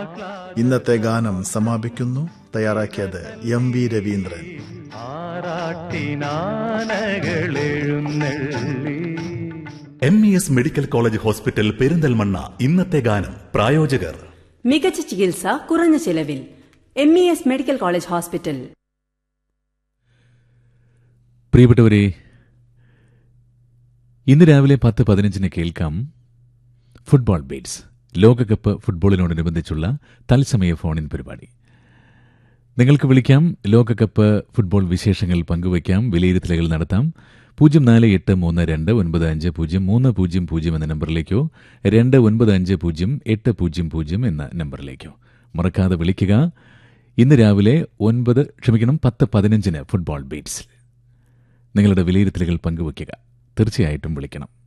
ഇന്നത്തെ ഗാനം സമാപിക്കുന്നു തയ്യാറാക്കിയത് എം വി രവീന്ദ്രൻ ആറാട്ടിനാനകളെഴുന്നള്ളി M E S medical college hospital Perinthalmanna ഇന്നത്തെ ഗാനം പ്രായോജകർ മികച്ച ചികിത്സ കുറഞ്ഞ ചിലവിൽ M E S medical college hospital പ്രിയപ്പെട്ടവരെ ഇന്ന് രാവിലെ പത്ത് പതിനഞ്ചിന് കേൾക്കാം ഫുട്ബോൾ ബീറ്റ്സ് ലോകകപ്പ് ഫുട്ബോളിനോടനുബന്ധിച്ചുള്ള തത്സമയ ഫോണിൻ പരിപാടി നിങ്ങൾക്ക് വിളിക്കാം ലോകകപ്പ് ഫുട്ബോൾ വിശേഷങ്ങൾ പങ്കുവയ്ക്കാം വിലയിരുത്തലുകൾ നടത്താം പൂജ്യം നാല് എട്ട് മൂന്ന് രണ്ട് ഒൻപത് അഞ്ച് പൂജ്യം മൂന്ന് പൂജ്യം പൂജ്യം എന്ന നമ്പറിലേക്കോ രണ്ട് ഒൻപത് അഞ്ച് പൂജ്യം എട്ട് പൂജ്യം പൂജ്യം എന്ന നമ്പറിലേക്കോ മറക്കാതെ വിളിക്കുക ഇന്ന് രാവിലെ ഒൻപത് ക്ഷമിക്കണം പത്ത് പതിനഞ്ചിന് ഫുട്ബോൾ ബീറ്റ്സ് നിങ്ങളുടെ വിലയിരുത്തലുകൾ പങ്കുവയ്ക്കുക തീർച്ചയായിട്ടും വിളിക്കണം